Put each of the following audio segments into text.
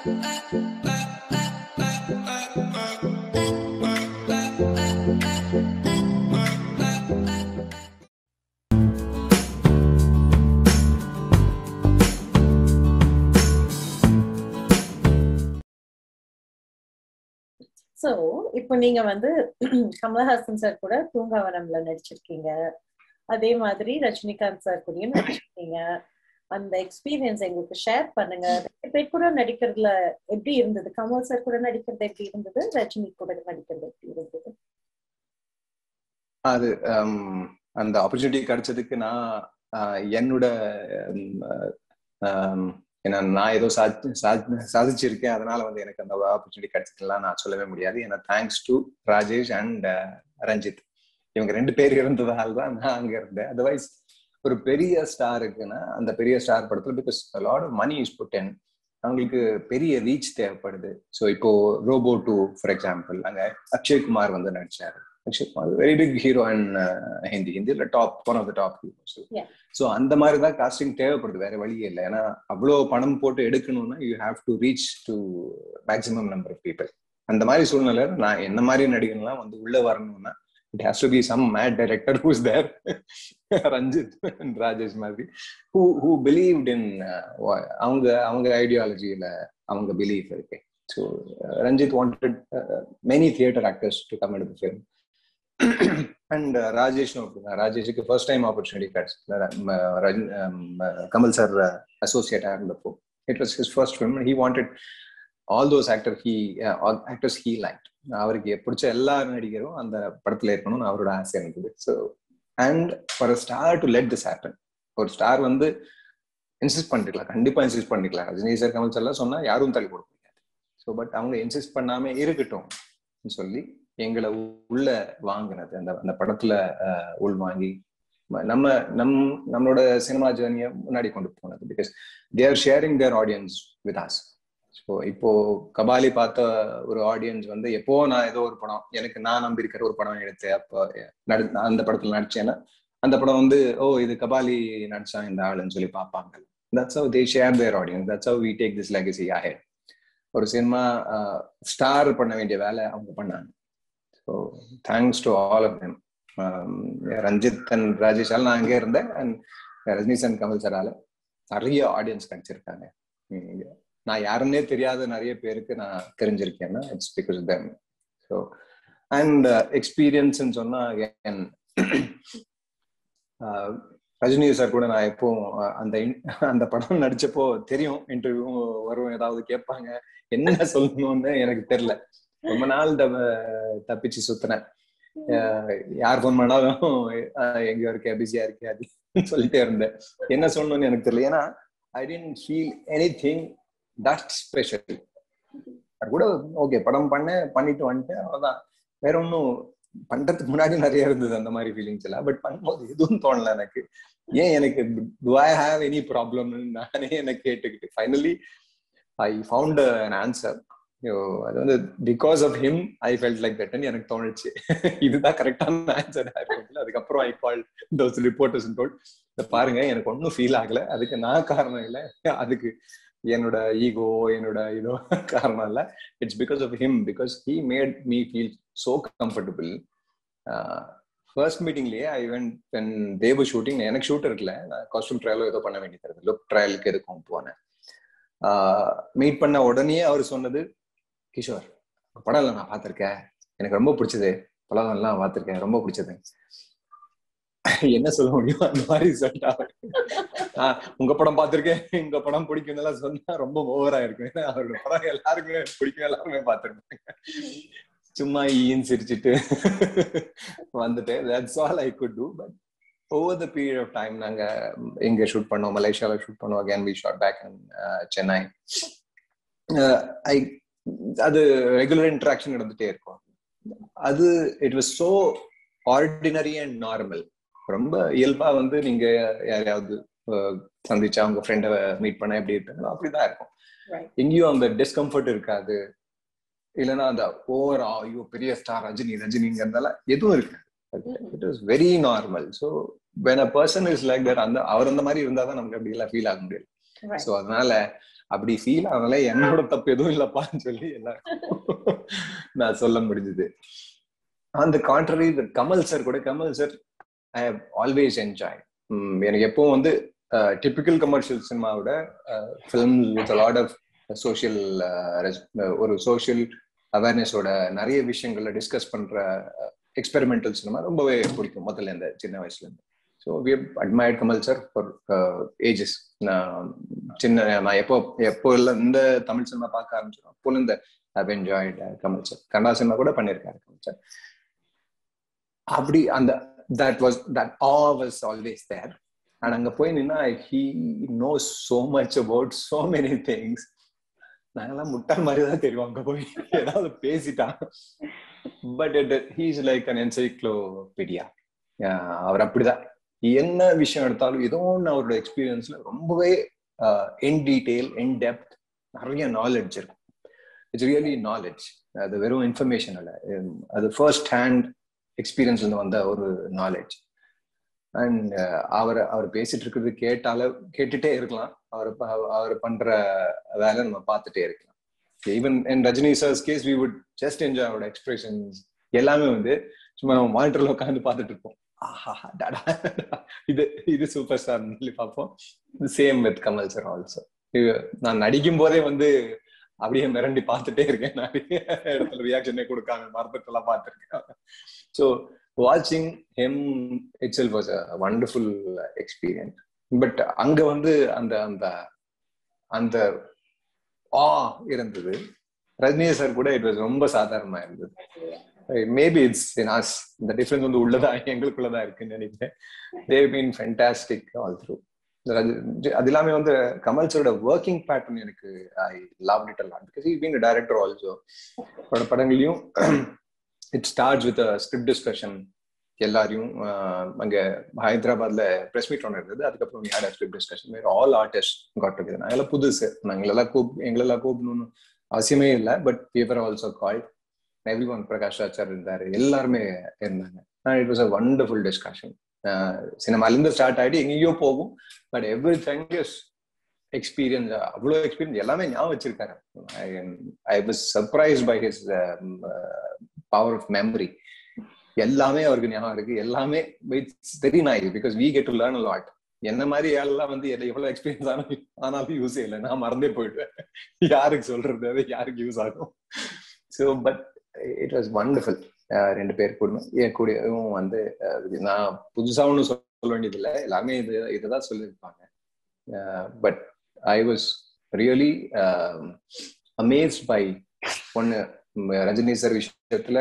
So இப்போ நீங்க வந்து கமலஹாசன் சார் கூட தூங்காவனம்ல நடிச்சிருக்கீங்க அதே மாதிரி ரஜினிகாந்த் சார் கூடயும் நடிச்சிருக்கீங்க அந்த எக்ஸ்பீரியன்ஸ் எங்களுக்கு ஷேர் பண்ணுங்க ரெண்டு பேர் கூட நடிக்கிறதுல எப்படி இருந்தது கமல் சார் கூட நடிக்கிறது எப்படி இருந்தது ரஜினி கூட நடிக்கிறது எப்படி இருந்தது அது ஹம், அந்த ஆப்பர்ச்சுனிட்டி கிடைச்சதுக்கு நான் ஆஹ், என்னோட ஹம், ஆம், ஏன்னா நான் ஏதோ சாதி- சாதி- சாதிச்சிருக்கேன் அதனால வந்து எனக்கு அந்த ஆப்பர்ச்சுனிட்டி கிடைச்சதுலாம் நான் சொல்லவே முடியாது ஏன்னா thanks to Rajesh and Ranjith இவங்க ரெண்டு பேர் இருந்ததால தான் நான் அங்க இருந்தேன் அதர்வைஸ் ஒரு பெரிய ஸ்டார் இருக்குன்னா அந்த பெரிய ஸ்டார் படத்துல because lot of money is put in அவங்களுக்கு பெரிய ரீச் தேவைப்படுது ஸோ இப்போ ரோபோ டூ ஃபார் எக்ஸாம்பிள் அங்க அக்ஷய் குமார் வந்து நடிச்சாரு Akshay Kumar very big hero and Hindi ஹிந்தியில் top one of the top heroes Yeah. So அந்த மாதிரி தான் காஸ்டிங் தேவைப்படுது வேற வழியே இல்லை ஏன்னா அவ்வளோ பணம் போட்டு எடுக்கணும்னா you have to reach to maximum number of people அந்த மாதிரி சூழ்நிலையில நான் என்ன மாதிரி நடிகன்லாம் வந்து உள்ள வரணும்னா it has to be some mad director who's there Ranjith and Rajesh மாதிரி ஹூ ஹூ பிலீவ்ட் இன் அவங்க அவங்க ஐடியாலஜியில அவங்க பிலீஃப் இருக்கு so Ranjith wanted many theatre actors to come in film and ராஜேஷும் அப்படிதான் ராஜேஷுக்கு ஃபர்ஸ்ட் டைம் ஆப்பர்ச்சுனிட்டி கிடைச்சது கமல் சார் அசோசியேட்டாக இருந்தப்போ it was his first film he wanted all those actor he actors he like அவருக்கு பிடிச்ச எல்லா நடிகரும் அந்த படத்துல இருக்கணும்னு அவரோட ஆசை இருந்தது so and for star to let this happen ஒரு ஸ்டார் வந்து இன்சிஸ்ட் பண்ணிக்கலாம் கண்டிப்பா இன்சிஸ்ட் பண்ணிக்கலாம் ரஜினி சார் கமல் சார் எல்லாம் சொன்னா யாரும் தள்ளி கொடுக்க முடியாது ஸோ பட் அவங்க இன்சிஸ்ட் பண்ணாம இருக்கட்டும் சொல்லி எங்களை உள்ள வாங்கினது அந்த அந்த படத்துல அஹ், உள் வாங்கி ம- நம்ம நம் நம்மளோட சினிமா ஜேர்னியை முன்னாடி கொண்டு போனது because they're sharing their audience with us so இப்போ கபாலி பார்த்த ஒரு ஆடியன்ஸ் வந்து எப்போ நான் ஏதோ ஒரு படம் எனக்கு நான் நம்பி இருக்கிற ஒரு படம் எடுத்து அப்போ நடி நான் அந்த படத்துல நடிச்சேன்னா அந்த படம் வந்து ஓ இது கபாலி நடிச்சான் இந்த ஆளுன்னு சொல்லி பார்ப்பாங்க that's how they share their audience that's how we take this legacy ahead ஒரு சினிமா ஸ்டார் பண்ண வேண்டிய வேலை அவங்க பண்ணாங்க so thanks to all of them Ranjith and Rajesh நான் அங்கே இருந்தேன் அண்ட் ரஜினிஸ் அண்ட் கமல் சரால நிறைய ஆடியன்ஸ் கிடைச்சிருக்காங்க உம் நான் யாருன்னே தெரியாத நிறைய பேருக்கு நான் தெரிஞ்சிருக்கேன்னா it's because them so and எக்ஸ்பீரியன்ஸ்ன்னு சொன்னா again, ஆஹ் ரஜினி சார் கூட நான் எப்போ அந்த in- அந்த படம் நடிச்சப்போ தெரியும் இன்டர்வியூ வரும் ஏதாவது கேட்பாங்க என்ன சொல்லணும்னு எனக்கு தெரியல ரொம்ப நாள் த- தப்பிச்சு சுத்தினேன் ஆஹ் யார் ஃபோன் பண்ணாலும் ஆஹ் எங்கேயோ இருக்க பிஸியா இருக்கே அது சொல்லிட்டே இருந்தேன் என்ன சொல்லணும்னு எனக்கு தெரியல ஏன்னா I didn't feel anything that special அது கூட ஓகே படம் பண்ணேன் பண்ணிட்டு வந்துட்டேன் அவ்வளவுதான் வேற ஒன்றும் பண்றதுக்கு முன்னாடி நிறைய இருந்தது அந்த மாதிரி ஃபீலிங்ஸ் எல்லாம் பட் பண்ணும்போது எதுவும் தோணல எனக்கு ஏன் எனக்கு do I have any problem நானே எனக்கு கேட்டுக்கிட்டு finally I found an answer அது வந்து because of him I felt like தட்னு எனக்கு தோணுச்சு இதுதான் கரெக்டான ஆன்சர் அதுக்கப்புறம் I call those reporters told பாருங்க எனக்கு ஒன்றும் ஃபீல் ஆகல அதுக்கு நான் காரணம் இல்லை அதுக்கு என்னோட ஈகோ என்னோட இதோ காரணம் இல்ல it's because of him because he made me feel so comfortable first மீட்டிங்லயே ஐ வென்ட் வென் தேவ ஷூட்டிங் எனக்கு ஷூட் இருக்குல்ல நான் காஸ்டியூம் ட்ரையலோ ஏதோ பண்ண வேண்டியது லுக் ட்ரையலுக்கு எதுக்கும் போனேன் மீட் பண்ண உடனே அவர் சொன்னது கிஷோர் உங்க படம் எல்லாம் நான் பார்த்திருக்கேன் எனக்கு ரொம்ப பிடிச்சது படம் எல்லாம் பார்த்திருக்கேன் ரொம்ப பிடிச்சது என்ன சொல்ல முடியும் அந்த மாதிரி சொல்லிட்டாரு ஆஹ் உங்க படம் பார்த்திருக்கேன் உங்க படம் பிடிக்கும் எல்லாம் சொன்னா ரொம்ப ஓவரா இருக்கும் ஏன்னா அவரோட படம் எல்லாருக்குமே பிடிக்கும் எல்லாருமே பார்த்திருப்பாங்க சும்மா ஈன்னு சிரிச்சிட்டு வந்துட்டு that's all I could do but over the period of time நாங்க இங்க ஷூட் பண்ணோம் மலேசியால ஷூட் பண்ணோம் again we shot back in Chennai I அது ரெகுலர் இன்ட்ராக்ஷன் நடந்துட்டே இருக்கும் அது it was so ordinary and normal ரொம்ப இயல்பா வந்து நீங்க யாரையாவது அஹ், சந்திச்சா உங்க ஃப்ரெண்டை மீட் பண்ண எப்படி இருப்பாங்களோ அப்படிதான் இருக்கும் Right. எங்கேயும் அந்த டிஸ்கம்ஃபர்ட் இருக்காது இல்லைன்னா அந்த ஓவர் ஐயோ பெரிய ஸ்டார் ரஜினி ரஜினிங்கிறதால எதுவும் இருக்காது it is very normal so when a person is like that அந்த அவர் அந்த மாதிரி இருந்தா தான் நமக்கு அப்படி எல்லாம் ஃபீல் ஆக முடியாது Right. ஸோ அதனால அப்படி ஃபீல் அதனால என்னோட தப்பு எதுவும் இல்லப்பான்னு சொல்லி எல்லாருக்கும் நான் சொல்ல முடிஞ்சது அந்த கான்ட்ரரி கமல் சார் கூட Kamal sir I have always enjoy எனக்கு எப்பவும் வந்து டிபிக்கல் கமர்ஷியல் சினிமாவோட film with lot of social ஒரு சோஷியல் அவேர்னஸோட நிறைய விஷயங்கள்ல டிஸ்கஸ் பண்ற எக்ஸ்பெரிமெண்டல் சினிமா ரொம்பவே பிடிக்கும் முதல்ல இந்த சின்ன வயசுல இருந்து so we admired Kamal sir for ages நான் சின்ன நான் எப்போ எப்போ இல்லை இந்த தமிழ் சினிமா பார்க்க ஆரம்பிச்சோம் அப்போ இந்த have enjoyed Kamal sir Kannada cinema கூட பண்ணியிருக்காரு கமல் சார் அப்படி அந்த that was that ah was always there and அங்க போய் நின்னா he knows so much about so many things நாங்கெல்லாம் முட்டாள் மாதிரி தான் தெரியும் அங்க போய் ஏதாவது பேசிட்டான் but he's like an encyclopedia அவர் அப்படிதான் என்ன விஷயம் எடுத்தாலும் ஏதோ ஒன்று அவரோட எக்ஸ்பீரியன்ஸ்ல ரொம்பவே இன் டீடைல் இன் டெப்த் நிறைய நாலேஜ் இருக்கும் இட்ஸ் ரியலி நாலேஜ் அது வெறும் இன்ஃபர்மேஷன் இல்லை அது ஃபர்ஸ்ட் ஹேண்ட் எக்ஸ்பீரியன்ஸ்ல இருந்து வந்த ஒரு நாலேஜ் அண்ட் அவர் அவர் பேசிட்டு இருக்கிறது கேட்டால கேட்டுட்டே இருக்கலாம் அவர் அவர் பண்ற வேலை நம்ம பார்த்துட்டே இருக்கலாம் even in Rajini sir's case we would just enjoy அவரோட எக்ஸ்பிரஷன்ஸ் எல்லாமே வந்து சும்மா நம்ம மானிட்டர்ல உட்காந்து பார்த்துட்டு இருப்போம் ஆஹா டாடா இது இது சூப்பர் ஸ்டார் சொல்லி பார்ப்போம் same with Kamal sir also நான் நடிக்கும் போதே வந்து அப்படியே மிரண்டி பார்த்துட்டே இருக்கேன் நிறைய இடத்துல ரியாக்ஷனே கொடுக்காம மரத்துக்கெல்லாம் பார்த்துருக்கேன் ஸோ வாட்சிங் him itself was a wonderful experience but அங்க வந்து அந்த அந்த அந்த ஆ இருந்தது ரஜினி சார் கூட இட் வாஸ் ரொம்ப சாதாரணமா இருந்தது மேபி இட்ஸ் இன் ஆஸ் இந்த டிஃபரன்ஸ் வந்து உள்ளதா எங்களுக்குள்ளதா இருக்குன்னு நினைக்கிறேன் they've been fantastic all through அது இல்லாம வந்து கமல் சரோட ஒர்க்கிங் பேட்டர்ன் எனக்கு I love it a lot because he been director also அவரோட படங்களையும் it start with script discussion எல்லாரையும் அங்க ஹைதராபாத்ல பிரஸ் மீட் ஒன்று இருந்தது அதுக்கப்புறம் ஹேட் ஸ்கிரிப்ட் டிஸ்கஷன் வேற ஆல் ஆர்டிஸ்ட் காட் டுகெதர் நாங்கெல்லாம் புதுசு நாங்களெல்லாம் கூப் எங்களெல்லாம் கூப்பிடணும்னு அவசியமே இல்லை but paper also called everyone Prakash Achar இருந்தாரு எல்லாருமே இருந்தாங்க it was a wonderful discussion சினிமாலேருந்து ஸ்டார்ட் ஆகிட்டு எங்கேயோ போகும் but everything is experience அவ்வளோ எக்ஸ்பீரியன்ஸ் எல்லாமே ஞாபகம் வச்சிருக்காரு I was surprise by his power of memory எல்லாமே அவருக்கு ஞாபகம் இருக்கு எல்லாமே it's very nice because we get to learn a lot என்ன மாதிரி ஆளெல்லாம் வந்து எவ்வளவு எக்ஸ்பீரியன்ஸ் ஆனாலும் ஆனாலும் யூஸ் இல்லை நான் மறந்தே போயிடுவேன் யாருக்கு சொல்றது அது யாருக்கு யூஸ் ஆகும் so but it was wonderful ரெண்டு பேர் கூட என் கூடயும் வந்து நான் புதுசா ஒன்றும் சொல்ல வேண்டியது இல்லை எல்லாமே இது இதுதான் சொல்லியிருப்பாங்க but I was really amaze by ஒன்னு ரஜினி சார் விஷயத்துல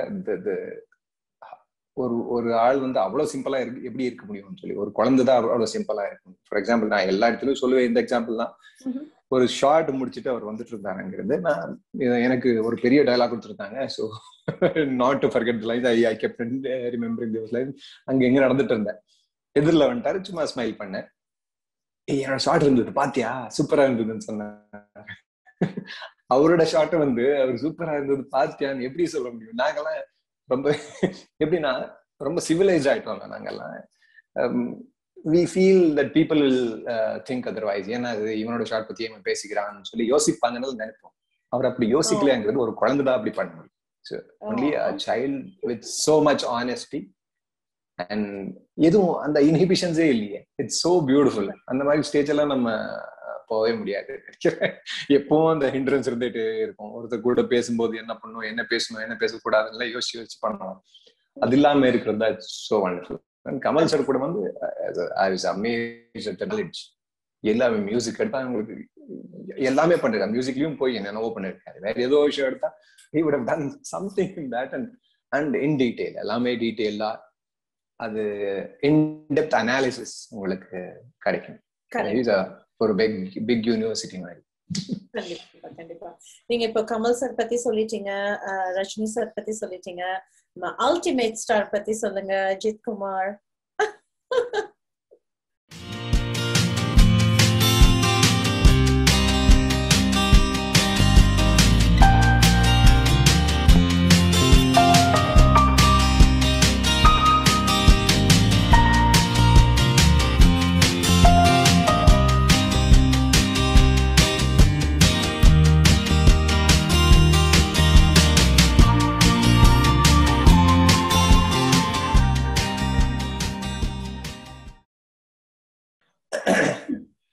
ஒரு ஒரு ஆள் வந்து அவ்வளவு சிம்பிளா இருக்கு எப்படி இருக்க முடியும்னு சொல்லி ஒரு குழந்தை தான் அவ்வளவு சிம்பிளா இருக்கும் ஃபார் எக்ஸாம்பிள் நான் எல்லா இடத்துலயும் சொல்லுவேன் இந்த எக்ஸாம்பிள் தான் ஒரு ஷார்ட் முடிச்சுட்டு அவர் வந்துட்டு இருந்தாருங்கிறது நான் எனக்கு ஒரு பெரிய டைலாக் கொடுத்துருந்தாங்க so not to forget line I I kept remembering this line அங்க எங்க நடந்துட்டு இருந்தேன் எதிரில் வந்துட்டாரு சும்மா ஸ்மைல் பண்ணேன் என்னோட ஷார்ட் இருந்தது பாத்தியா சூப்பரா இருந்ததுன்னு சொன்னாங்க அவரோட ஷார்ட் வந்து அவர் சூப்பரா இருந்தது பாத்தியான்னு எப்படி சொல்ல முடியும் நாங்கெல்லாம் ரொம்ப எப்படின்னா ரொம்ப சிவிலைஸ்ட் ஆயிட்டோம் நாங்கெல்லாம் we feel that people will think otherwise ஏன்னா இது இவனோட ஷார்ட் பத்தி இவன் பேசிக்கிறான்னு சொல்லி யோசிப்பாங்கன்னு நினைப்போம் அவர் அப்படி யோசிக்கலங்கிறது ஒரு குழந்தை தான் அப்படி பண்ண முடியும் only a child with so much honesty and எதுவும் அந்த இன்ஹிபிஷன்ஸே இல்லையே இட்ஸ் சோ பியூட்டிஃபுல் அந்த மாதிரி ஸ்டேஜ் எல்லாம் நம்ம போகவே முடியாது எப்பவும் அந்த ஹிண்ட்ரன்ஸ் இருந்துட்டு இருக்கும் ஒருத்தர் கூட பேசும்போது என்ன பண்ணும் என்ன பேசணும் என்ன பேசக்கூடாதுன்னு யோசிச்சு யோசிச்சு பண்ணணும் அது இல்லாம இருக்கிறது தான் சோ வண்டர்ஃபுல் கமல் சார் கூட வந்து ஐ வாஸ் அமேஸ் நாலேஜ் எல்லாமே மியூசிக் எடுத்தா உங்களுக்கு எல்லாமே பண்ணிருக்காரு மியூசிக்லயும் போய் என்னென்னவோ பண்ணிருக்காரு வேற ஏதோ விஷயம் எடுத்தா he would have done something in that and and in detail எல்லாமே டீடைலா அது இன் டெப்த் அனாலிசிஸ் உங்களுக்கு கிடைக்கும் ஒரு பிக் பிக் யூனிவர்சிட்டி மாதிரி கண்டிப்பா கண்டிப்பா நீங்க இப்ப கமல் சார் பத்தி சொல்லிட்டீங்க ரஜினி சார் பத்தி சொல்லிட்டீங்க அல்டிமேட் ஸ்டார் பத்தி சொல்லுங்க Ajith Kumar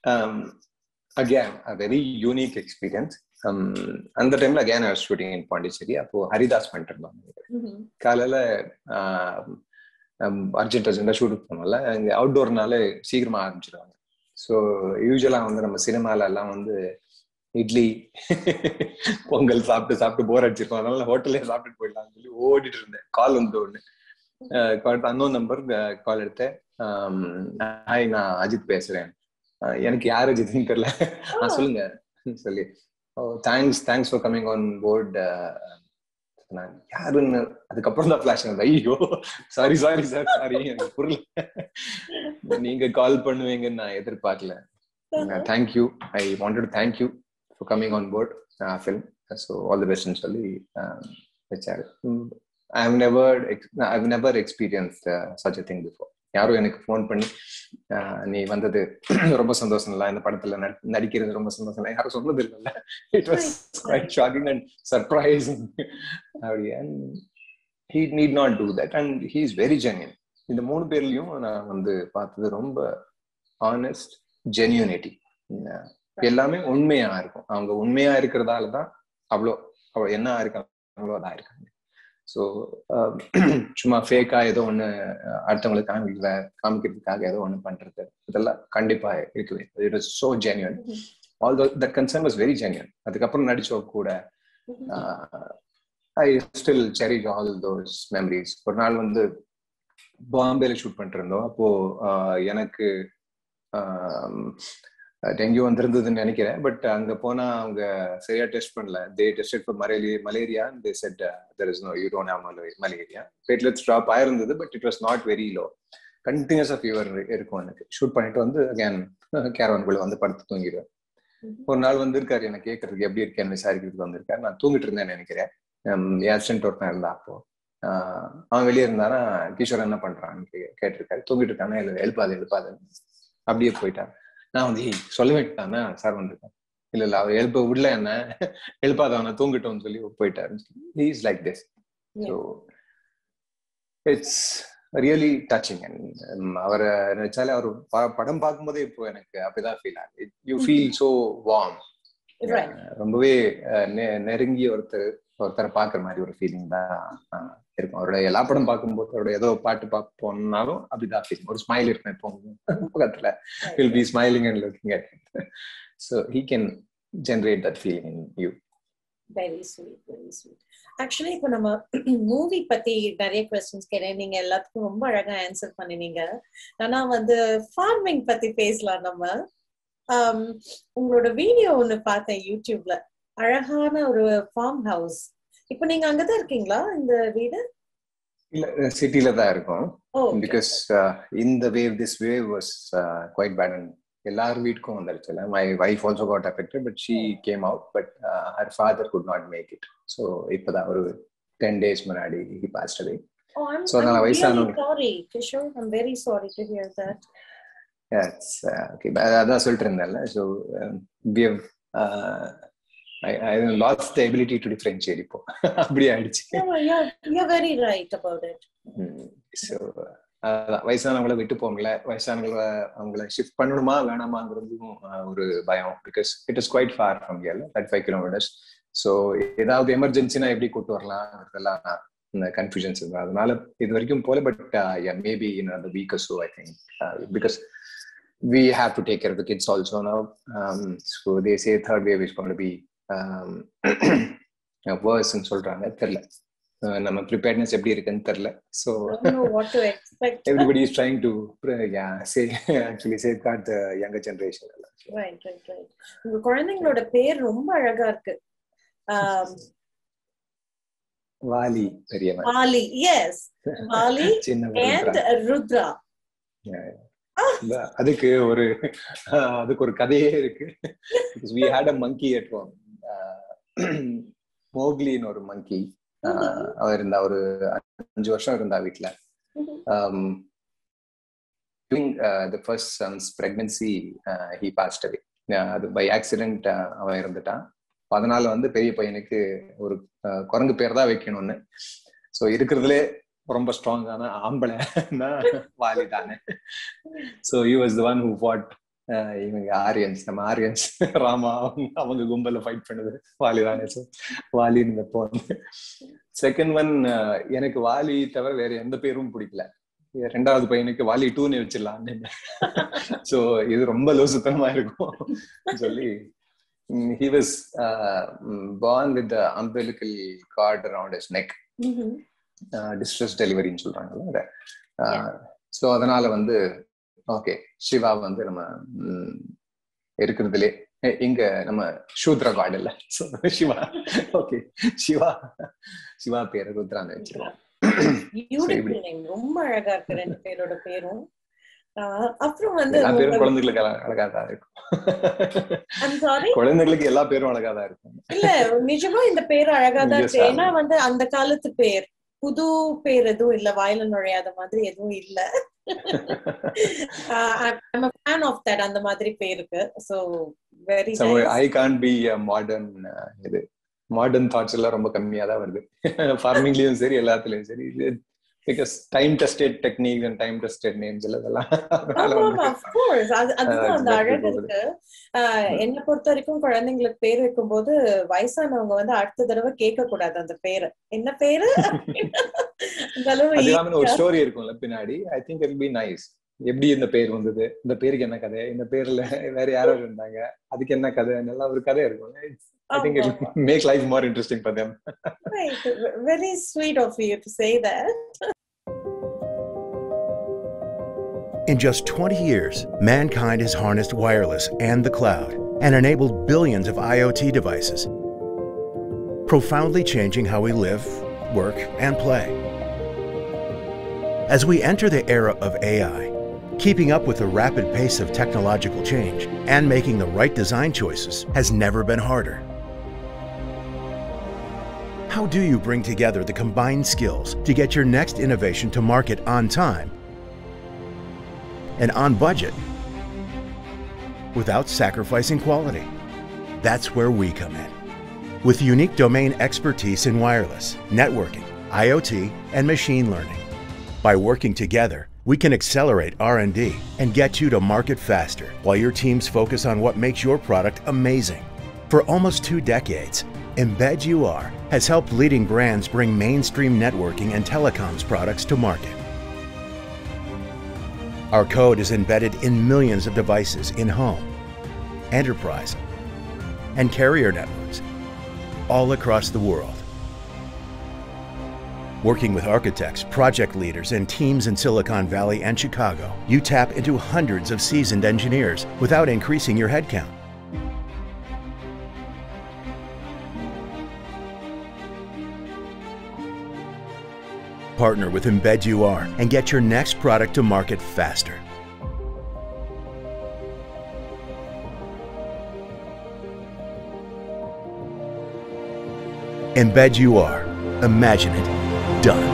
again a very unique experience அந்த டைம்ல again I shooting in Pondicherry அப்போ ஹரிதாஸ் பண்ணிட்டு இருந்தோம் காலையில அர்ஜென்ட் அர்ஜென்டா ஷூட்டுக்கு போனோம்ல இங்க அவுட்டோர்னால சீக்கிரமா ஆரம்பிச்சிருவாங்க ஸோ யூஸ்வலா வந்து நம்ம சினிமால எல்லாம் வந்து இட்லி பொங்கல் சாப்பிட்டு சாப்பிட்டு போர் அடிச்சிருக்கோம் அதனால ஹோட்டல்லே சாப்பிட்டுட்டு போயிடலாம்னு சொல்லி ஓடிட்டு இருந்தேன் கால் வந்து ஒண்ணு கால் அன்னோன் நம்பர் கால் எடுத்தேன் ஹாய் நான் அஜித் பேசுறேன் எனக்கு யார் அஜித்னு தெரியல நான் சொல்லுங்க சொல்லி oh thanks thanks for coming on board யாருன்னு அதுக்கப்புறம் தான் ஃபிளாஷ் ஆகுது ஐயோ சாரி சாரி சார் சாரி எனக்கு புரியல நீங்க கால் பண்ணுவீங்கன்னு நான் எதிர்பார்க்கல thank you I wanted thank you for coming on board film so all the பெஸ்ட்னு சொல்லி வச்சாரு I have never I have never experience such a thing before யாரும் எனக்கு ஃபோன் பண்ணி நீ வந்தது ரொம்ப சந்தோஷம் இல்லை இந்த படத்துல நடிக்கிறது ரொம்ப சந்தோஷம் இல்லை யாரும் சொன்னது இல்லைல்ல it was quite shocking and surprising அப்படி and he need not do that and he is very genuine இந்த மூணு பேர்லயும் நான் வந்து பார்த்தது ரொம்ப ஆனஸ்ட் ஜென்யூனிட்டி எல்லாமே உண்மையா இருக்கும் அவங்க உண்மையா இருக்கிறதால தான் அவ்வளோ அவ்வளோ என்ன இருக்காங்களோ அதான் இருக்காங்க ஸோ சும்மா ஃபேக்கா ஏதோ ஒன்று அடுத்தவங்களுக்கு காமிக்கல காமிக்கிறதுக்காக ஏதோ ஒன்று பண்றது இதெல்லாம் கண்டிப்பா இருக்குது it is so genuine all that concern was very genuine அதுக்கப்புறம் நடிச்சோ கூட I still cherish all those memories ஒரு நாள் வந்து பாம்பேல ஷூட் பண்ணிட்டு இருந்தோம் அப்போ எனக்கு டெங்கு வந்திருந்ததுன்னு நினைக்கிறேன் பட் அங்க போனா அவங்க சரியா டெஸ்ட் பண்ணல they tested for malaria malaria they said there is no you don't have malaria platelets drop ஆயிருந்தது but it was not very low கண்டினியூஸா ஃபீவர் இருக்கும் எனக்கு ஷூட் பண்ணிட்டு வந்து அகேன் கேரவன்குள்ள வந்து படுத்து தூங்கிடுவேன் ஒரு நாள் வந்திருக்காரு எனக்கு கேட்கறதுக்கு எப்படி இருக்கேன்னு விசாரிக்கிறதுக்கு வந்திருக்காரு நான் தூங்கிட்டு இருந்தேன் நினைக்கிறேன் ஏசிடென்ட் ஒருத்தன் இருந்தா அப்போ அவன் வெளியே இருந்தானா கிஷோர் என்ன பண்றான்னு கேட்டிருக்காரு தூங்கிட்டு இருக்கானா இல்லை எழுப்பாது எழுப்பாது அப்படியே போயிட்டான் நான் வந்து சொல்ல வேண்டானா சார் வந்திருக்கேன் இல்ல இல்ல அவர் எழுப்ப விடல என்ன எழுப்பாதவன தூங்கிட்டோம்னு சொல்லி போயிட்டாரு is like this so it's really touching and அவரை நினைச்சாலே அவர் படம் பார்க்கும்போதே இப்போ எனக்கு அப்படிதான் ஃபீல் ஆகுது யூ ஃபீல் சோ வார்ம் ரொம்பவே நெருங்கிய ஒருத்தர் ஒருத்தரை பாக்குற மாதிரி ஒரு ஃபீலிங் தான் இருக்கும் அவரோட எல்லா படம் பார்க்கும்போது அவரோட ஏதோ பாட்டு பார்க்க போனாலும் அப்படிதான் ஃபீலிங் ஒரு ஸ்மைல் இருக்கும் இப்போ பக்கத்துல will be smiling and looking at so he can generate that feeling in you very sweet very sweet actually இப்போ நம்ம மூவி பத்தி நிறைய கொஸ்டின்ஸ் கேட்டேன் நீங்க எல்லாத்துக்கும் ரொம்ப அழகா ஆன்சர் பண்ணினீங்க ஆனா வந்து ஃபார்மிங் பத்தி பேசலாம் நம்ம உங்களோட வீடியோ ஒண்ணு பார்த்தேன் யூடியூப்ல அழகான ஒரு ஃபார்ம் ஹவுஸ் இப்போ நீங்க அங்கதான் இருக்கீங்களா இந்த வீடு இல்ல சிட்டில தான் இருக்கும் பிகாஸ் இந்த wave this wave was quite bad and எல்லார் வீட்டுக்கும் வந்துருச்சு இல்ல my wife also got affected but she came out but her father could not make it so இப்பதான் ஒரு டென் டேஸ் முன்னாடி ஹி பாஸ்ட் அவே ஸோ அதனால வயசானவங்க sorry Kishore I'm very sorry to hear that yes okay அதான் சொல்லிட்டு இருந்தேன்ல so we have I, I lost the ability to differentiate இப்போ அப்படி ஆயிடுச்சு you're very right about it so வயசானவங்கள விட்டு போகல வயசானவங்கள அவங்கள ஷிஃப்ட் பண்ணணுமா வேணாமாங்கிறதும் ஒரு பயம் because it is quite far from here thirty five kilometres so ஏதாவது எமர்ஜென்சினா எப்படி கூட்டு வரலாம்ன்றதெல்லாம் இந்த கன்ஃபியூஷன்ஸ் இருக்கு அதனால இது வரைக்கும் போல பட் மேபி இன் அந்த week so I think because we have to take care of the kids also now. Um, so they say third wave is going to be um, worse சொல்றாங்க தெரியல நம்ம preparedness எப்படி இருக்குன்னு தெரியல so everybody is trying to say actually safeguard the younger generation right right right உங்க குழந்தைங்களோட பேர் ரொம்ப அழகா இருக்கு வாலி பெரியவன் வாலி எஸ் வாலி அண்ட் ருத்ரா அதுக்கு ஒரு அதுக்கு ஒரு கதையே இருக்கு we had a monkey at home மோக்லின்னு ஒரு மங்கி அவர் இருந்தா ஒரு அஞ்சு வருஷம் இருந்தா வீட்டுல the first son's pregnancy he passed away அது பை ஆக்சிடென்ட் அவன் இருந்துட்டான் அதனால வந்து பெரிய பையனுக்கு ஒரு குரங்கு பேர் தான் வைக்கணும்னு ஸோ இருக்கிறதுலே ரொம்ப ஸ்ட்ராங்கான ஆம்பளை வாலி தானே so you was the one who what இவங்க ஆரியன்ஸ் நம்ம ஆரியன்ஸ் ராமா அவங்க அவங்க கும்பல்ல ஃபைட் பண்ணுது வாலி தானே ஸோ வாலின்னு இந்த செகண்ட் ஒன் எனக்கு வாலி தவிர வேற எந்த பேரும் பிடிக்கல ரெண்டாவது பையனுக்கு வாலி டூன்னு வச்சிடலாம் ஸோ இது ரொம்ப லோசுத்தனமா இருக்கும் சொல்லி he was uh, born with the umbilical cord around his neck distress டெலிவரின்னு சொல்றாங்கல்ல ஸோ அதனால வந்து ஓகே சிவா வந்து நம்ம இருக்கிறதுலே இங்க நம்ம சூத்ர காட் இல்ல சிவா ஓகே சிவா சிவா பேரு ருத்ரான்னு வச்சிருவோம் ரொம்ப அழகா இருக்கு ரெண்டு பேரோட பேரும் அப்புறம் வந்து எல்லா பேரும் குழந்தைகளுக்கு அழகா தான் இருக்கும் குழந்தைகளுக்கு எல்லா பேரும் அழகா தான் இருக்கும் இல்ல நிஜமா இந்த பேர் அழகா தான் இருக்கு ஏன்னா வந்து அந்த காலத்து பேர் புது பேர் எதுவும் இல்ல வாயில நுழையாத மாதிரி எதுவும் இல்ல ஃபேன் ஆஃப் தட் அந்த மாதிரி பேருக்கு so very I can be modern இது மாடர்ன் தாட்ஸ் எல்லாம் ரொம்ப கம்மியா தான் வருது ஃபார்மிங்லயும் சரி எல்லாத்துலயும் சரி because time tested technique and time tested names இதெல்லாம் அதுதான் அந்த அழகு இருக்கு என்ன பொறுத்த வரைக்கும் குழந்தைங்களுக்கு பேர் வைக்கும் போது வயசானவங்க வந்து அடுத்த தடவை கேட்க கூடாது அந்த பேரு என்ன பேரு ஒரு ஸ்டோரி இருக்கும்ல பின்னாடி I think it be nice எப்படி இந்த பேர் வந்தது இந்த பேருக்கு என்ன கதை இந்த பேர்ல வேற யாரோ இருந்தாங்க அதுக்கு என்ன கதை எல்லாம் ஒரு கதை இருக்கும் I think it'll make life more interesting for them. right. Very sweet of you to say that. In just 20 years, mankind has harnessed wireless and the cloud and enabled billions of IoT devices, profoundly changing how we live, work, and play. As we enter the era of AI, keeping up with the rapid pace of technological change and making the right design choices has never been harder. How do you bring together the combined skills to get your next innovation to market on time and on budget without sacrificing quality? That's where we come in. With unique domain expertise in wireless, networking, IoT, and machine learning. By working together, we can accelerate R&D and get you to market faster while your teams focus on what makes your product amazing. For almost two decades, Embed UR has helped leading brands bring mainstream networking and telecoms products to market. Our code is embedded in millions of devices in home, enterprise, and carrier networks all across the world. Working with architects, project leaders, and teams in Silicon Valley and Chicago, you tap into hundreds of seasoned engineers without increasing your headcount. Partner with Embed UR and get your next product to market faster. Embed UR. Imagine it done.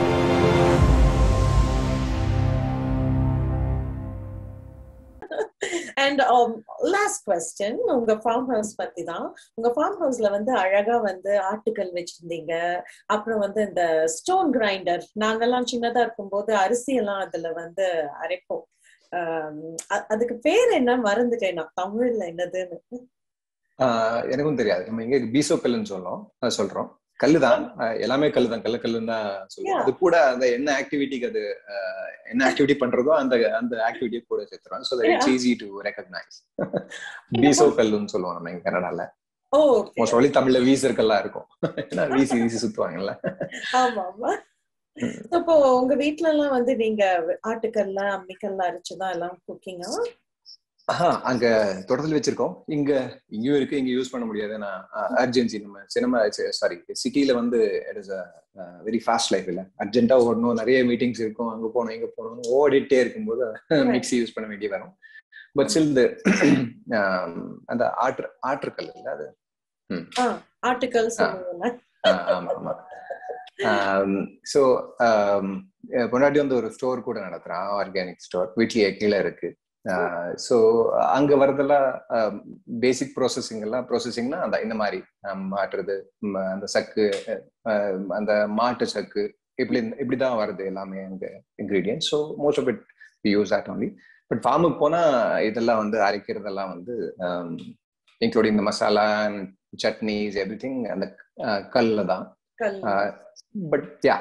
And last question உங்க farm house பத்தி தான் உங்க form ஹவுஸ்ல வந்து அழகா வந்து ஆட்டுக்கல் வச்சிருந்தீங்க அப்புறம் வந்து இந்த ஸ்டோன் கிரைண்டர் நாங்கெல்லாம் சின்னதா இருக்கும்போது அரிசி எல்லாம் அதுல வந்து அரைப்போம் அதுக்கு பேர் என்ன மறந்துட்டேன் நான் தமிழ்ல என்னதுன்னு எனக்கும் தெரியாது நம்ம இங்க பீசோக்கல்னு சொல்றோம் சொல்றோம் கல்லுதான் எல்லாமே கல்லு தான் கல்லு கல்லுன்னு தான் சொல்லுவோம் அது கூட அந்த என்ன ஆக்டிவிட்டிக்கு அது என்ன ஆக்டிவிட்டி பண்றதோ அந்த அந்த ஆக்டிவிட்டியை கூட சேர்த்துருவாங்க so it's easy to recognise பீசோ கல்லுன்னு சொல்லுவோம் நம்ம இங்க கனடால மோஸ்ட் ஒலி தமிழ்ல வீசற்கல்லாம் இருக்கும் ஏன்னா வீசி வீசி சுத்துவாங்கல்ல ஆமா ஆமா இப்போ உங்க வீட்ல எல்லாம் வந்து நீங்க ஆட்டுக்கல்ல அம்மிக்கல்ல அரைச்சுதான் எல்லாம் குக்கிங்கா அங்க தொடர்ந்து வச்சிருக்கோம் இங்க இங்கேயும் இருக்கு இங்க யூஸ் பண்ண முடியாது நான் அர்ஜென்சி நம்ம சினிமா சாரி சிட்டில வந்து it is a very fast life இல்ல அர்ஜென்ட்டா ஓடணும் நிறைய மீட்டிங்ஸ் இருக்கும் அங்க போகணும் இங்க போகணும் ஓடிட்டே இருக்கும்போது மிக்சி யூஸ் பண்ண வேண்டிய வரும் பட் ஸ்டில் இந்த அந்த ஆற்று ஆற்றுக்கல் இல்ல அது ஆட்டுக்கல் ஆமா ஆமா ஸோ பொண்டாட்டி வந்து ஒரு ஸ்டோர் கூட நடத்துறான் ஆர்கானிக் ஸ்டோர் வீட்லயே கீழே இருக்கு ஸோ அங்க வரதெல்லாம் பேசிக் ப்ராசஸிங் எல்லாம் ப்ராசஸிங்னா அந்த இந்த மாதிரி மாட்டுறது அந்த சக்கு அந்த மாட்டு சக்கு இப்படி இப்படிதான் வருது எல்லாமே அங்க ingredient so most of it use that only but ஃபார்முக்கு போனா இதெல்லாம் வந்து அரைக்கிறதெல்லாம் வந்து இன்க்ளூடிங் இந்த மசாலா சட்னிஸ் எவ்ரி திங் அந்த கல்ல தான் கல் பட் யா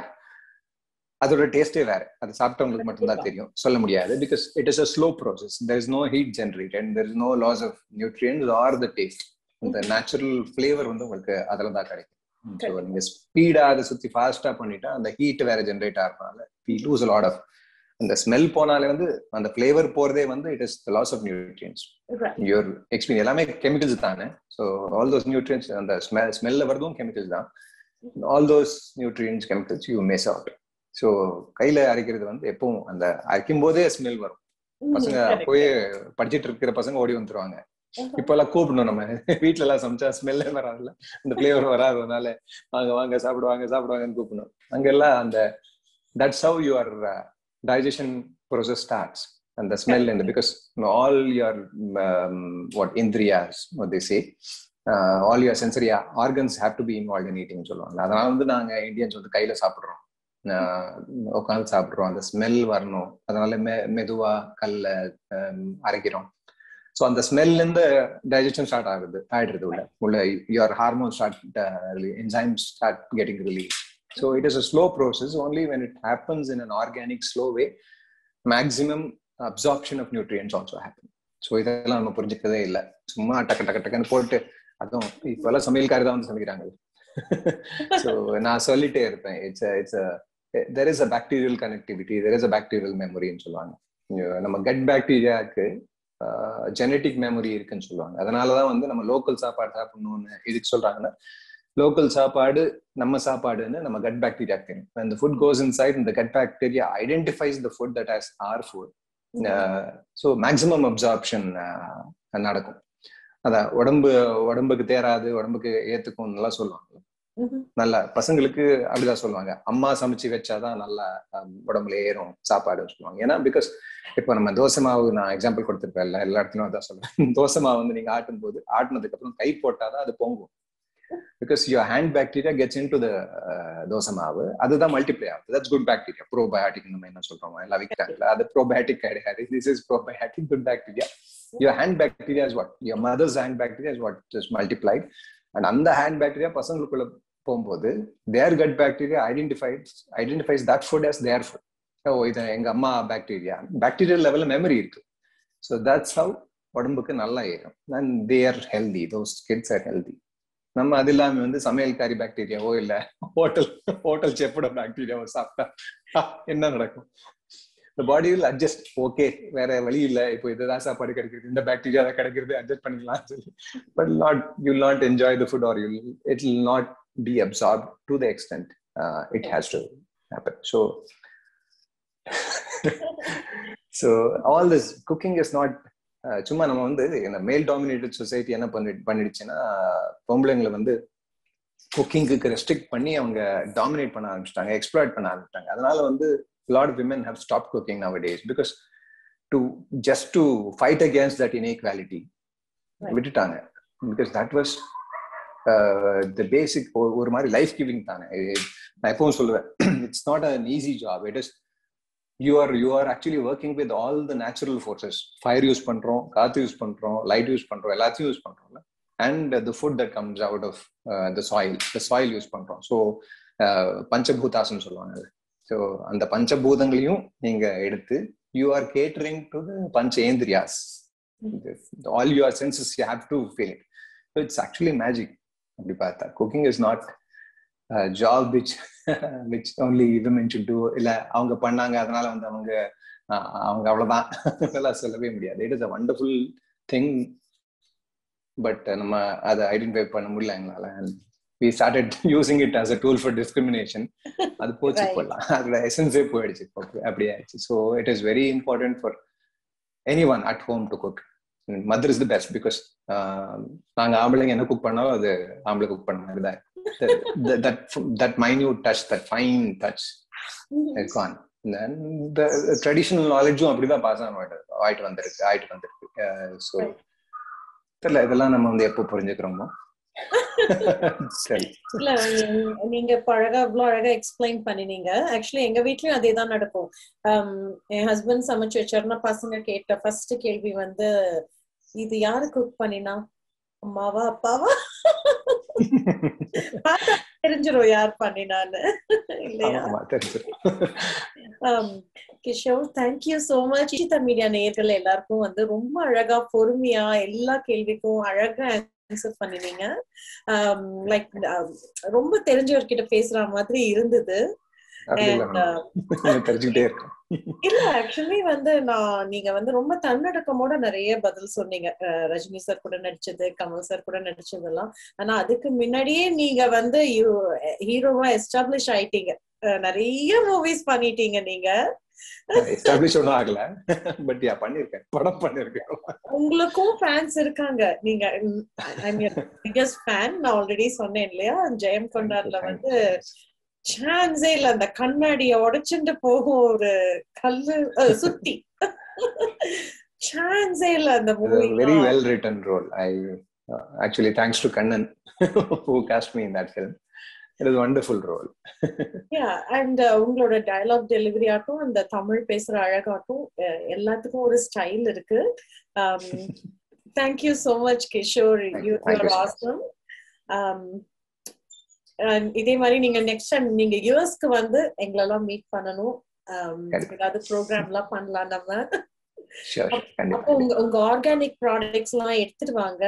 அதோட டேஸ்டே வேற அது சாப்பிட்டவங்களுக்கு மட்டும்தான் தெரியும் சொல்ல முடியாது because it is a slow process there is no heat generate and there is no loss of nutrients or the taste இந்த நேச்சுரல் ஃபிளேவர் வந்து உங்களுக்கு அதில் தான் கிடைக்கும் ஸோ நீங்க ஸ்பீடா அதை சுத்தி ஃபாஸ்டா பண்ணிட்டா அந்த ஹீட் வேற ஜென்ரேட் ஆகிறதுனால வி லூஸ் லாட் ஆஃப் அந்த ஸ்மெல் போனாலே வந்து அந்த ஃபிளேவர் போறதே வந்து it is the loss of nutrients your experience எல்லாமே கெமிக்கல்ஸ் தானே ஸோ ஆல் தோஸ் நியூட்ரியன்ஸ் அந்த ஸ்மெல் ஸ்மெல்ல வரதும் கெமிக்கல்ஸ் தான் all those nutrients chemicals you miss out so கையில அரைக்கிறது வந்து எப்பவும் அந்த அரைக்கும் போதே ஸ்மெல் வரும் பசங்க அப்போயே படிச்சிட்டு இருக்கிற பசங்க ஓடி வந்துருவாங்க இப்ப எல்லாம் கூப்பிடணும் நம்ம வீட்டுல எல்லாம் சமைச்சா ஸ்மெல்லே வராதுல்ல அந்த பிளேவர் வராததுனால வாங்க வாங்க சாப்பிடுவாங்க சாப்பிடுவாங்கன்னு கூப்பிடணும் அங்க எல்லாம் அந்த that's how your digestion process starts அந்த ஸ்மெல் இந்த பிகாஸ் ஆல் யுவர் வாட் இந்திரியாஸ் they say all your sensory organs have to be involve in eating சொல்லுவாங்க அதனால வந்து நாங்க இந்தியன்ஸ் வந்து கையில சாப்பிடுறோம் உட்காந்து சாப்பிடுறோம் அந்த ஸ்மெல் வரணும் அதனால மெ மெதுவா கல்ல அரைக்கிறோம் ஸோ அந்த ஸ்மெல்ல இருந்து டைஜஷன் ஸ்டார்ட் ஆகுது ஆயிடுறது உள்ள உள்ள your hormone start enzyme start getting release so it is a slow process only when it happens in an organic slow way maximum absorption of nutrients also happen so இதெல்லாம் நம்ம புரிஞ்சுக்கிறதே இல்லை சும்மா டக்கு டக்கு டக்குன்னு போட்டு அதுவும் இப்பெல்லாம் சமையல்காரி தான் வந்து சமைக்கிறாங்க ஸோ நான் சொல்லிட்டே இருப்பேன் it's it's there is a bacterial connectivity there is a bacterial மெமரின்னு சொல்லுவாங்க நம்ம கட் பாக்டீரியாவுக்கு ஜெனட்டிக் மெமரி இருக்குன்னு சொல்லுவாங்க அதனாலதான் வந்து நம்ம லோக்கல் சாப்பாடு சாப்பிடணும்னு இதுக்கு சொல்றாங்கன்னா லோக்கல் சாப்பாடு நம்ம சாப்பாடுன்னு நம்ம கட் பாக்டீரியா தெரியும் அந்த ஃபுட் கோஸ் இன் சைட் இந்த gut bacteria identifies the food that has our food so maximum absorption நடக்கும் அதான் உடம்பு உடம்புக்கு தேராது உடம்புக்கு ஏத்துக்கும் எல்லாம் சொல்லுவாங்க நல்ல பசங்களுக்கு அப்படிதான் சொல்லுவாங்க அம்மா சமைச்சு வச்சாதான் நல்லா உடம்புல ஏறும் சாப்பாடுன்னு சொல்லுவாங்க ஏன்னா பிகாஸ் இப்போ நம்ம தோசை மாவு நான் எக்ஸாம்பிள் கொடுத்துருப்பேன் எல்லா இடத்துலயும் அதான் சொல்றேன் தோசை மாவு வந்து நீங்க ஆட்டும் போது ஆட்டினதுக்கு அப்புறம் கை போட்டாதான் அது பொங்கும் because your hand bacteria gets into the dosa maavu அதுதான் மல்டிப்ளை ஆகுது தட்ஸ் குட் பாக்டீரியா ப்ரோபயாட்டிக் நம்ம என்ன சொல்றோம் எல்லாம் விற்கிறாங்கல்ல அது ப்ரோபயாட்டிக் கிடையாது this is probiotic good bacteria your hand bacteria is what your mother's hand bacteria is what is multiplied and அந்த hand bacteria பசங்களுக்குள்ள போகும்போது their gut bacteria identified identifies that food as their food oh இது எங்க அம்மா bacteria bacterial லெவல்ல memory இருக்கு so that's how உடம்புக்கு நல்லா ஏறும் and they are healthy those kids are healthy நம்ம அது இல்லாம வந்து சமையல்காரி பாக்டீரியாவோ இல்ல ஹோட்டல் ஹோட்டல் செஃபோட பாக்டீரியாவோ சாப்பிட்டா என்ன நடக்கும் இந்த பாடி வில் அட்ஜஸ்ட் ஓகே வேற வழி இல்ல இப்போ இதுதான் சாப்பாடு கிடைக்கிறது இந்த பாக்டீரியா தான் கிடைக்கிறது அட்ஜஸ்ட் பண்ணிக்கலாம் சொல்லி but not you not enjoy the food or you it will not be absorbed to the extent uh, it has to happen. So, so all this cooking is not சும்மா நம்ம வந்து இந்த மேல் dominated society என்ன பண்ணி பண்ணிடுச்சுன்னா பொம்பளைங்களை வந்து குக்கிங்குக்கு restrict பண்ணி அவங்க டாமினேட் பண்ண ஆரம்பிச்சிட்டாங்க எக்ஸ்ப்ளாய்ட் பண்ண ஆரம்பிச்சிட்டாங்க அதனால வந்து lot women have stop cooking nowadays because to just to fight against that inequality விட்டுட்டாங்க because that was the basic ஒரு மாதிரி லைஃப் கிவிங் தானே நான் எப்பவும் சொல்லுவேன் it's not an easy job it is you are you are actually working with all the natural forces fire use பண்றோம் காத்து use பண்றோம் லைட் யூஸ் பண்றோம் எல்லாத்தையும் யூஸ் பண்றோம்ல and the food that comes out of the soil the soil use பண்றோம் so பஞ்சபூதாசன் சொல்லுவாங்க so அந்த பஞ்சபூதங்களையும் நீங்க எடுத்து you are catering to the பஞ்ச ஏந்திரியாஸ் all your senses you have to feel it it's actually magic அப்படி பார்த்தா cooking is not job which which only women should do இல்ல அவங்க பண்ணாங்க அதனால வந்து அவங்க அவங்க அவ்வளவுதான் அதெல்லாம் சொல்லவே முடியாது it is a wonderful thing but நம்ம அதை ஐடென்டிஃபை பண்ண முடியல எங்களால we started using it as a tool for discrimination அது போச்சு போடலாம் அதோட எசன்ஸே போயிடுச்சு அப்படி ஆயிடுச்சு so it is very important for anyone at home to cook mother is the best because நாங்க ஆம்பளைங்க என்ன குக் பண்ணாலும் அது ஆம்பளை குக் பண்ண மாதிரி தான் that minute touch that fine touch கான் இந்த ட்ரெடிஷனல் நாலேஜும் அப்படிதான் பாஸ் ஆன ஆயிட்டு வந்திருக்கு ஆயிட்டு வந்திருக்கு ஸோ தெரியல இதெல்லாம் நம்ம வந்து எப்போ புரிஞ்சுக்கிறோமோ சரி இல்ல நீ- நீங்க இப்ப அழகா இவ்வளவு அழகா எக்ஸ்பிளைன் பண்ணினீங்க ஆக்சுவலி எங்க வீட்லயும் அதே தான் நடக்கும் Um, என் ஹஸ்பண்ட் சமைச்சு வச்சாருன்னா பசங்க கேட்ட ஃபர்ஸ்ட் கேள்வி வந்து இது யாரு குக் பண்ணினா அம்மாவா அப்பாவா பார்த்தா தெரிஞ்சிரும் யார் பண்ணினான்னு இல்லையா ஆமா தெரிஞ்சிடும் Um, Kishore thank you so much Ishita media நேயர்கள் எல்லாருக்கும் வந்து ரொம்ப அழகா பொறுமையா எல்லா கேள்விக்கும் அழகா ஆன்சர் பண்ணினீங்க லைக் ரொம்ப தெரிஞ்சவர்கிட்ட பேசுற மாதிரி இருந்தது அப்படி இல்ல And, மேம் தெரிஞ்சுக்கிட்டே இருக்கும் இல்ல ஆக்சுவலி வந்து நான் நீங்க வந்து ரொம்ப தன்னடக்கமோட நிறைய பதில் சொன்னீங்க அஹ் ரஜினி சார் கூட நடிச்சது கமல் சார் கூட நடிச்சதெல்லாம் ஆனா அதுக்கு முன்னாடியே நீங்க வந்து ஹீரோவா எஸ்டாப்ளிஷ் ஆயிட்டீங்க அஹ் நிறைய மூவிஸ் பண்ணிட்டீங்க நீங்க எஸ்டாப்ளிஷ் ஒன்றும் ஆகல பட் யா பண்ணிருக்கேன் படம் பண்ணிருக்கேன் உங்களுக்கும் ஃபேன்ஸ் இருக்காங்க நீங்க ஐ மீன் பிகஸ்ட் ஃபேன் நான் ஆல்ரெடி சொன்னேன் இல்லையா ஜெயம் கொண்டாட்ல வந்து சான்ஸே இல்ல அந்த கண்ணாடிய உடைச்சுட்டு போகும் ஒரு கல்லு அஹ், சுத்தி சான்ஸே இல்ல அந்த movie very well written role I actually thanks to Kannan who cast me in that film it is wonderful role and உங்களோட டயலாக் டெலிவரி ஆட்டும் அந்த தமிழ் பேசுற அழகாட்டும் அஹ், எல்லாத்துக்கும் ஒரு ஸ்டைல் இருக்கு thank you so much Kishore Thank you you. Thank you so much. Awesome இதே மாதிரி நீங்க நெக்ஸ்ட் டைம் நீங்க யூஎஸ்க்கு வந்து எங்களெல்லாம் மீட் பண்ணணும் Um, கண்டிப்பா. ஏதாவது ப்ரோக்ராம் எல்லாம் பண்ணலாம் நம்ம ஷியோர் அப்போ கண்டிப்பா உங்க உங்க ஆர்கானிக் ப்ராடக்ட்ஸ் எல்லாம் எடுத்துட்டு வாங்க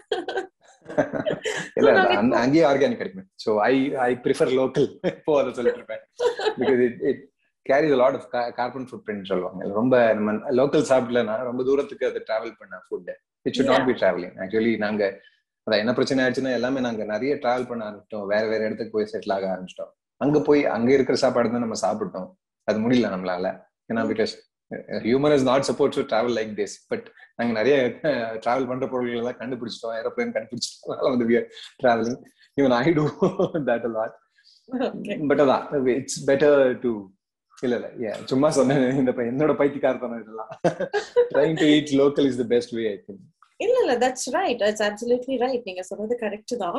இல்ல நாங்க அந்த- இப்போ- அங்கேயே ஆர்கானிக் கிடைக்கும் so I I prefer local இப்போ அதை சொல்லிட்டு இருப்பேன் because it it carries lot of carbon footprint சொல்லுவாங்க ரொம்ப நம்ம லோக்கல் சாப்பிடலன்னா ரொம்ப தூரத்துக்கு அதை டிராவல் பண்ண food it should not be travelling actually நாங்க அதான் என்ன பிரச்சனை ஆயிடுச்சுன்னா எல்லாமே நாங்க நிறைய டிராவல் பண்ண ஆரம்பிச்சிட்டோம் வேற வேற இடத்துக்கு போய் செட்டில் ஆக ஆரம்பிச்சிட்டோம் அங்க போய் அங்க இருக்கிற சாப்பாடு தான் நம்ம சாப்பிட்டோம் அது முடியல நம்மளால ஏன்னா because human is not support to travel like this but நாங்க நிறைய டிராவல் பண்ற பொருள்கள் எல்லாம் கண்டுபிடிச்சிட்டோம் ஏரோப்ளேன் கண்டுபிடிச்சிட்டோம் அதனால வந்து travelling even I do that lot Okay. But அதான் இட்ஸ் பெட்டர் டு இல்ல இல்ல yeah, சும்மா சொன்னேன் இந்த பை- என்னோட பைத்தியக்காரத்தனம் இதெல்லாம் trying to eat local is the best way I think இல்ல இல்ல that's right that's absolutely right நீங்க சொன்னது கரெக்ட் தான்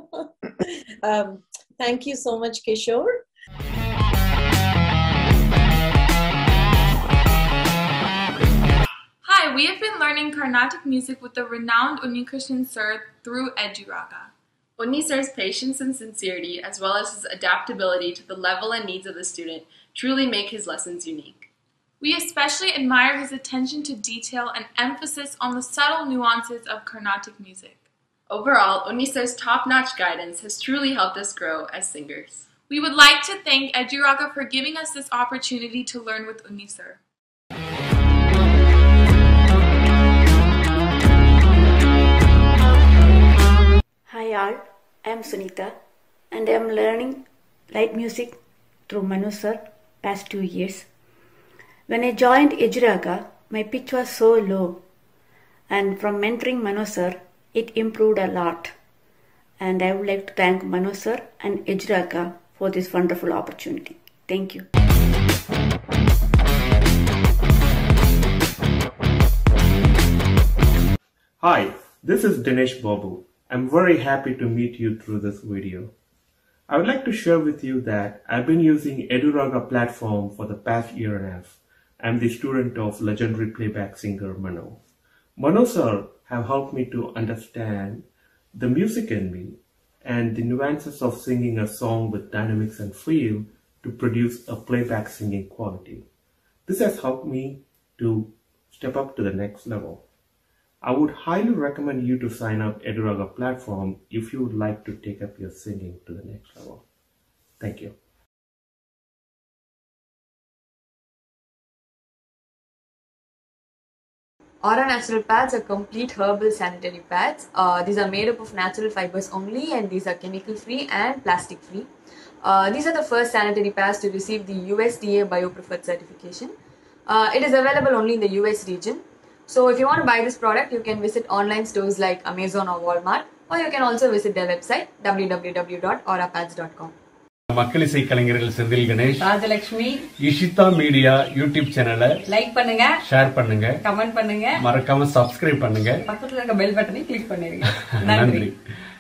thank you so much Kishore Hi, we have been learning Carnatic music with the renowned Unikrishnan Sir through Eduraga. Unni Sir's patience and sincerity, as well as his adaptability to the level and needs of the student, truly make his lessons unique. We especially admire his attention to detail and emphasis on the subtle nuances of Carnatic music. Overall, Unni Sir's top notch guidance has truly helped us grow as singers. We would like to thank Eduraga for giving us this opportunity to learn with Unisir. Hi all, I am Sunita and I am learning light music through Manu sir past two years. When I joined Ejiraga, my pitch was so low and from mentoring Manu sir, it improved a lot. And I would like to thank Manu sir and Ejiraga for this wonderful opportunity. Thank you. Hi, this is Dinesh Babu. I'm very happy to meet you through this video. I would like to share with you that I've been using Eduraga platform for the past year and a half. I'm the student of legendary playback singer Mano. Mano sir have helped me to understand the music in me and the nuances of singing a song with dynamics and feel to produce a playback singing quality. This has helped me to step up to the next level. I would highly recommend you to sign up Eduraga platform if you would like to take up your singing to the next level. Thank you. Aura Natural Pads are complete herbal sanitary pads. Uh, these are made up of natural fibers only and these are chemical free and plastic free. Uh, these are the first sanitary pads to receive the USDA BioPreferred certification. Uh, it is available only in the US region. So if you want to buy this product, you can visit online stores like Amazon or Walmart or you can also visit their website www.aurapads.com. மக்கள் இசை கலைஞர்கள் Senthil Ganesh Rajalakshmi Ishita media YouTube சேனலை like பண்ணுங்க share பண்ணுங்க comment பண்ணுங்க மறக்காம subscribe பண்ணுங்க பக்கத்துல இருக்க பெல் பட்டனை கிளிக் பண்ணிருங்க நன்றி நன்றி